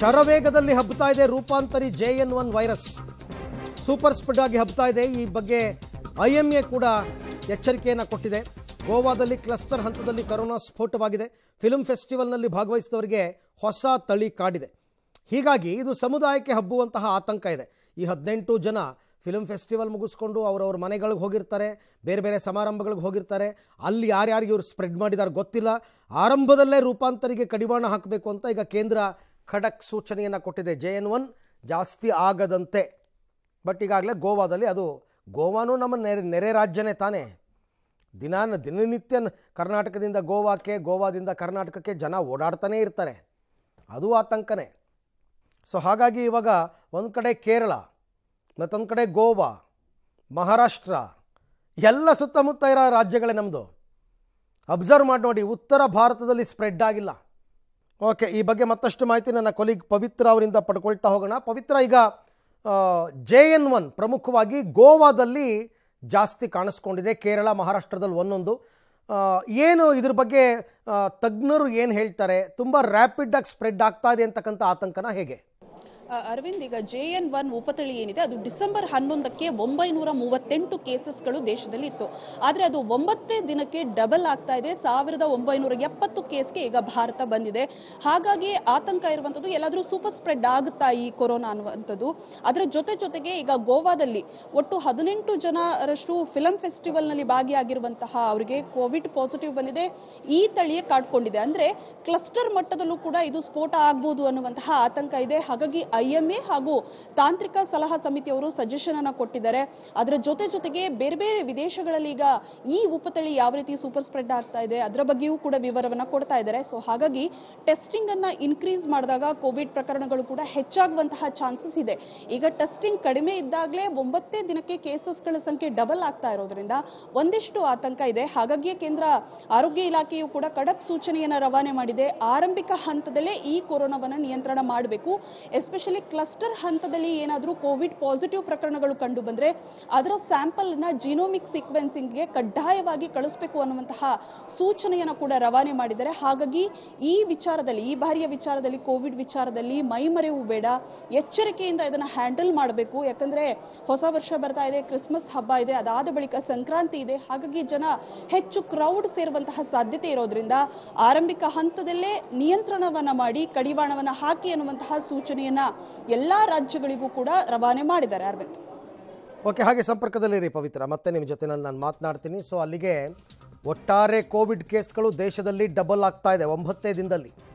ಶರವೇಗದಲ್ಲಿ ಹಬ್ಬುತ್ತಾ ಇದೆ ರೂಪಾಂತರಿ J N one virus super spread ಆಗಿ ಹಬ್ತಾ ಇದೆ ಈ ಬಗ್ಗೆ ಐ ಎಂ ಎ ಕೂಡ ಎಚ್ಚರಿಕೆಯನ್ನು ಕೊಟ್ಟಿದೆ ಗೋವಾದಲ್ಲಿ ಕ್ಲಸ್ಟರ್ ಹಂತದಲ್ಲಿ ಕರೋನಾ ಸ್ಫೋಟವಾಗಿದೆ ಫಿಲ್ಮ್ ಫೆಸ್ಟಿವಲ್ನಲ್ಲಿ ಭಾಗವಹಿಸಿದವರಿಗೆ ಹೊಸ ತಳಿ ಕಾಡಿದೆ ಹೀಗಾಗಿ ಇದು ಸಮುದಾಯಕ್ಕೆ ಹಬ್ಬುವಂತಹ ಆತಂಕ ಇದೆ ಈ ಹದಿನೆಂಟು ಜನ ಫಿಲ್ಮ್ ಫೆಸ್ಟಿವಲ್ ಮುಗಿಸ್ಕೊಂಡು ಅವರವ್ರ ಮನೆಗಳಿಗೆ ಹೋಗಿರ್ತಾರೆ ಬೇರೆ ಬೇರೆ ಸಮಾರಂಭಗಳಿಗೆ ಹೋಗಿರ್ತಾರೆ ಅಲ್ಲಿ ಯಾರ್ಯಾರಿಗೆ ಇವರು ಸ್ಪ್ರೆಡ್ ಮಾಡಿದ್ದಾರೆ ಗೊತ್ತಿಲ್ಲ ಆರಂಭದಲ್ಲೇ ರೂಪಾಂತರಿಗೆ ಕಡಿವಾಣ ಹಾಕಬೇಕು ಅಂತ ಈಗ ಕೇಂದ್ರ ಖಡಕ್ ಸೂಚನೆಯನ್ನು ಕೊಟ್ಟಿದೆ ಜೆ ಎನ್ ಒನ್ ಜಾಸ್ತಿ ಆಗದಂತೆ ಬಟ್ ಈಗಾಗಲೇ ಗೋವಾದಲ್ಲಿ ಅದು ಗೋವಾನೂ ನಮ್ಮ ನೆರೆ ನೆರೆ ರಾಜ್ಯನೇ ತಾನೇ ದಿನಾನ ದಿನನಿತ್ಯ ನ- ಕರ್ನಾಟಕದಿಂದ ಗೋವಾಕ್ಕೆ ಗೋವಾದಿಂದ ಕರ್ನಾಟಕಕ್ಕೆ ಜನ ಓಡಾಡ್ತಾನೇ ಇರ್ತಾರೆ ಅದು ಆತಂಕನೇ ಸೊ ಹಾಗಾಗಿ ಇವಾಗ ಒಂದು ಕಡೆ ಕೇರಳ ಮತ್ತೊಂದು ಕಡೆ ಗೋವಾ ಮಹಾರಾಷ್ಟ್ರ ಎಲ್ಲ ಸುತ್ತಮುತ್ತ ಇರೋ ರಾಜ್ಯಗಳೇ ನಮ್ಮದು ಅಬ್ಸರ್ವ್ ಮಾಡಿ ನೋಡಿ ಉತ್ತರ ಭಾರತದಲ್ಲಿ ಸ್ಪ್ರೆಡ್ ಆಗಿಲ್ಲ ಓಕೆ ಈ ಬಗ್ಗೆ ಮತ್ತಷ್ಟು ಮಾಹಿತಿ ನನ್ನ ಕೊಲಿಗ್ ಪವಿತ್ರ ಅವರಿಂದ ಪಡ್ಕೊಳ್ತಾ ಹೋಗೋಣ ಪವಿತ್ರ ಈಗ ಜೆ ಎನ್ ಒನ್ ಪ್ರಮುಖವಾಗಿ ಗೋವಾದಲ್ಲಿ ಜಾಸ್ತಿ ಕಾಣಿಸ್ಕೊಂಡಿದೆ ಕೇರಳ ಮಹಾರಾಷ್ಟ್ರದಲ್ಲಿ ಒಂದೊಂದು ಆ, ಏನು ಇದ್ರ ಬಗ್ಗೆ ಆ, ತಜ್ಞರು ಏನು ಹೇಳ್ತಾರೆ ತುಂಬ ರ್ಯಾಪಿಡಾಗಿ ಸ್ಪ್ರೆಡ್ ಆಗ್ತಾ ಇದೆ ಅಂತಕ್ಕಂಥ ಆತಂಕನ ಹೇಗೆ ಆ, ಅರವಿಂದ್ ಈಗ ಜೆ ಎನ್ ಒನ್ ಉಪತಳಿ ಏನಿದೆ ಅದು ಡಿಸೆಂಬರ್ ಹನ್ನೊಂದಕ್ಕೆ ಒಂಬೈನೂರ ಮೂವತ್ತೆಂಟು ಕೇಸಸ್ಗಳು ದೇಶದಲ್ಲಿ ಇತ್ತು ಆದ್ರೆ ಅದು ಒಂಬತ್ತೇ ದಿನಕ್ಕೆ ಡಬಲ್ ಆಗ್ತಾ ಇದೆ ಸಾವಿರದ ಒಂಬೈನೂರ ಎಪ್ಪತ್ತು ಕೇಸ್ಗೆ ಈಗ ಭಾರತ ಬಂದಿದೆ ಹಾಗಾಗಿ ಆತಂಕ ಇರುವಂತದ್ದು ಎಲ್ಲಾದ್ರೂ ಸೂಪರ್ ಸ್ಪ್ರೆಡ್ ಆಗುತ್ತಾ ಈ ಕೊರೋನಾ ಅನ್ನುವಂಥದ್ದು ಅದರ ಜೊತೆ ಜೊತೆಗೆ ಈಗ ಗೋವಾದಲ್ಲಿ ಒಟ್ಟು ಹದಿನೆಂಟು ಜನರಷ್ಟು ಫಿಲಂ ಫೆಸ್ಟಿವಲ್ ನಲ್ಲಿ ಭಾಗಿಯಾಗಿರುವಂತಹ ಅವರಿಗೆ ಕೋವಿಡ್ ಪಾಸಿಟಿವ್ ಬಂದಿದೆ ಈ ತಳಿಯೇ ಕಾಡ್ಕೊಂಡಿದೆ ಅಂದ್ರೆ ಕ್ಲಸ್ಟರ್ ಮಟ್ಟದಲ್ಲೂ ಕೂಡ ಇದು ಸ್ಫೋಟ ಆಗ್ಬೋದು ಅನ್ನುವಂತಹ ಆತಂಕ ಇದೆ ಹಾಗಾಗಿ ಐಎಂಎ ಹಾಗೂ ತಾಂತ್ರಿಕ ಸಲಹಾ ಸಮಿತಿಯವರು ಸಜೆಷನ್ ಅನ್ನ ಕೊಟ್ಟಿದ್ದಾರೆ ಅದರ ಜೊತೆ ಜೊತೆಗೆ ಬೇರೆ ಬೇರೆ ವಿದೇಶಗಳಲ್ಲಿ ಈಗ ಈ ಉಪತಳಿ ಯಾವ ರೀತಿ ಸೂಪರ್ ಸ್ಪ್ರೆಡ್ ಆಗ್ತಾ ಇದೆ ಅದರ ಬಗ್ಗೆಯೂ ಕೂಡ ವಿವರವನ್ನ ಕೊಡ್ತಾ ಇದ್ದಾರೆ ಸೊ ಹಾಗಾಗಿ ಟೆಸ್ಟಿಂಗ್ ಅನ್ನ ಇನ್ಕ್ರೀಸ್ ಮಾಡಿದಾಗ ಕೋವಿಡ್ ಪ್ರಕರಣಗಳು ಕೂಡ ಹೆಚ್ಚಾಗುವಂತಹ ಚಾನ್ಸಸ್ ಇದೆ ಈಗ ಟೆಸ್ಟಿಂಗ್ ಕಡಿಮೆ ಇದ್ದಾಗಲೇ ಒಂಬತ್ತೇ ದಿನಕ್ಕೆ ಕೇಸಸ್ಗಳ ಸಂಖ್ಯೆ ಡಬಲ್ ಆಗ್ತಾ ಇರೋದ್ರಿಂದ ಒಂದಿಷ್ಟು ಆತಂಕ ಇದೆ ಹಾಗಾಗಿಯೇ ಕೇಂದ್ರ ಆರೋಗ್ಯ ಇಲಾಖೆಯು ಕೂಡ ಖಡಕ್ ಸೂಚನೆಯನ್ನ ರವಾನೆ ಮಾಡಿದೆ ಆರಂಭಿಕ ಹಂತದಲ್ಲೇ ಈ ಕೊರೋನಾವನ್ನ ನಿಯಂತ್ರಣ ಮಾಡಬೇಕು ಎಸ್ಪೆಷಲಿ ಕ್ಲಸ್ಟರ್ ಹಂತದಲ್ಲಿ ಏನಾದರೂ ಕೋವಿಡ್ ಪಾಸಿಟಿವ್ ಪ್ರಕರಣಗಳು ಕಂಡು ಬಂದ್ರೆ ಅದರ ಸ್ಯಾಂಪಲ್ ನ ಜಿನೋಮಿಕ್ ಸೀಕ್ವೆನ್ಸಿಂಗ್ಗೆ ಕಡ್ಡಾಯವಾಗಿ ಕಳಿಸಬೇಕು ಅನ್ನುವಂತಹ ಸೂಚನೆಯನ್ನ ಕೂಡ ರವಾನೆ ಮಾಡಿದ್ದಾರೆ ಹಾಗಾಗಿ ಈ ವಿಚಾರದಲ್ಲಿ ಈ ಬಾರಿಯ ವಿಚಾರದಲ್ಲಿ ಕೋವಿಡ್ ವಿಚಾರದಲ್ಲಿ ಮೈಮರೆವು ಬೇಡ ಎಚ್ಚರಿಕೆಯಿಂದ ಇದನ್ನ ಹ್ಯಾಂಡಲ್ ಮಾಡಬೇಕು ಯಾಕಂದ್ರೆ ಹೊಸ ವರ್ಷ ಬರ್ತಾ ಇದೆ ಕ್ರಿಸ್ಮಸ್ ಹಬ್ಬ ಇದೆ ಅದಾದ ಬಳಿಕ ಸಂಕ್ರಾಂತಿ ಇದೆ ಹಾಗಾಗಿ ಜನ ಹೆಚ್ಚು ಕ್ರೌಡ್ ಸೇರುವಂತಹ ಸಾಧ್ಯತೆ ಇರೋದ್ರಿಂದ ಆರಂಭಿಕ ಹಂತದಲ್ಲೇ ನಿಯಂತ್ರಣವನ್ನ ಮಾಡಿ ಕಡಿವಾಣವನ್ನ ಹಾಕಿ ಅನ್ನುವಂತಹ ಸೂಚನೆಯನ್ನ ಎಲ್ಲಾ ರಾಜ್ಯಗಳಿಗೂ ಕೂಡ ರವಾನೆ ಮಾಡಿದ್ದಾರೆ ಅರವಿಂದ್ ಓಕೆ ಹಾಗೆ ಸಂಪರ್ಕದಲ್ಲಿರಿ ಪವಿತ್ರ ಮತ್ತೆ ನಿಮ್ಮ ಜೊತೆನಲ್ಲಿ ನಾನು ಮಾತನಾಡ್ತೀನಿ ಸೊ ಅಲ್ಲಿಗೆ ಒಟ್ಟಾರೆ ಕೋವಿಡ್ ಕೇಸ್ಗಳು ದೇಶದಲ್ಲಿ ಡಬಲ್ ಆಗ್ತಾ ಇದೆ ಒಂಬತ್ತೇ ದಿನದಲ್ಲಿ